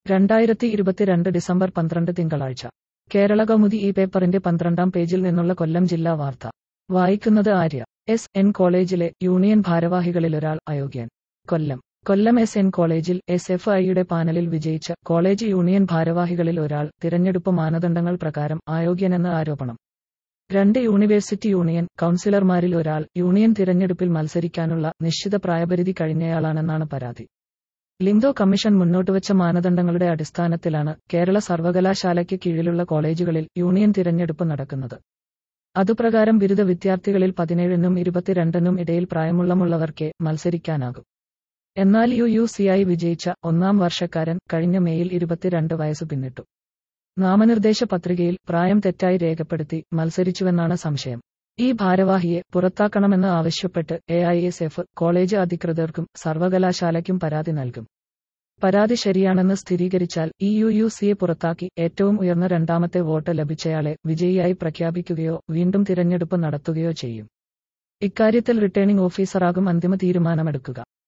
രണ്ടായിരത്തി ഇരുപത്തിരണ്ട് ഡിസംബർ പന്ത്രണ്ട് തിങ്കളാഴ്ച കേരള കൗമുദി ഈ പേപ്പറിന്റെ പന്ത്രണ്ടാം പേജിൽ നിന്നുള്ള കൊല്ലം ജില്ലാ വാർത്ത വായിക്കുന്നത് ആര്യ എസ് എൻ കോളേജിലെ യൂണിയൻ ഭാരവാഹികളിലൊരാൾ അയോഗ്യൻ കൊല്ലം കൊല്ലം എസ് എൻ കോളേജിൽ എസ് എഫ് ഐയുടെ പാനലിൽ വിജയിച്ച കോളേജ് യൂണിയൻ ഭാരവാഹികളിൽ ഒരാൾ തിരഞ്ഞെടുപ്പ് മാനദണ്ഡങ്ങൾ പ്രകാരം അയോഗ്യനെന്ന് ആരോപണം രണ്ട് യൂണിവേഴ്സിറ്റി യൂണിയൻ കൗൺസിലർമാരിൽ ഒരാൾ യൂണിയൻ തിരഞ്ഞെടുപ്പിൽ മത്സരിക്കാനുള്ള നിശ്ചിത പ്രായപരിധി കഴിഞ്ഞയാളാണെന്നാണ് പരാതി ലിംഗോ കമ്മീഷൻ മുന്നോട്ടുവച്ച മാനദണ്ഡങ്ങളുടെ അടിസ്ഥാനത്തിലാണ് കേരള സർവകലാശാലയ്ക്ക് കീഴിലുള്ള കോളേജുകളിൽ യൂണിയൻ തിരഞ്ഞെടുപ്പ് നടക്കുന്നത് അതുപ്രകാരം ബിരുദ വിദ്യാർത്ഥികളിൽ പതിനേഴിനും ഇരുപത്തിരണ്ടിനും ഇടയിൽ പ്രായമുള്ളമുള്ളവർക്കേ മത്സരിക്കാനാകും എന്നാൽ യു യു സിയായി വിജയിച്ച ഒന്നാം വർഷക്കാരൻ കഴിഞ്ഞ മെയിൽ ഇരുപത്തിരണ്ട് വയസ്സ് പിന്നിട്ടു നാമനിർദ്ദേശ പത്രികയിൽ പ്രായം തെറ്റായി രേഖപ്പെടുത്തി മത്സരിച്ചുവെന്നാണ് സംശയം ഈ ഭാരവാഹിയെ പുറത്താക്കണമെന്ന് ആവശ്യപ്പെട്ട് A I S F college അധികൃതർക്കും സർവകലാശാലയ്ക്കും പരാതി നൽകും പരാതി ശരിയാണെന്ന് സ്ഥിരീകരിച്ചാൽ ഇ യു യു സിയെ പുറത്താക്കി ഏറ്റവും ഉയർന്ന രണ്ടാമത്തെ വോട്ട് ലഭിച്ചയാളെ വിജയിയായി പ്രഖ്യാപിക്കുകയോ വീണ്ടും തിരഞ്ഞെടുപ്പ് നടത്തുകയോ ചെയ്യും ഇക്കാര്യത്തിൽ റിട്ടേണിംഗ് ഓഫീസറാകും അന്തിമ തീരുമാനമെടുക്കുക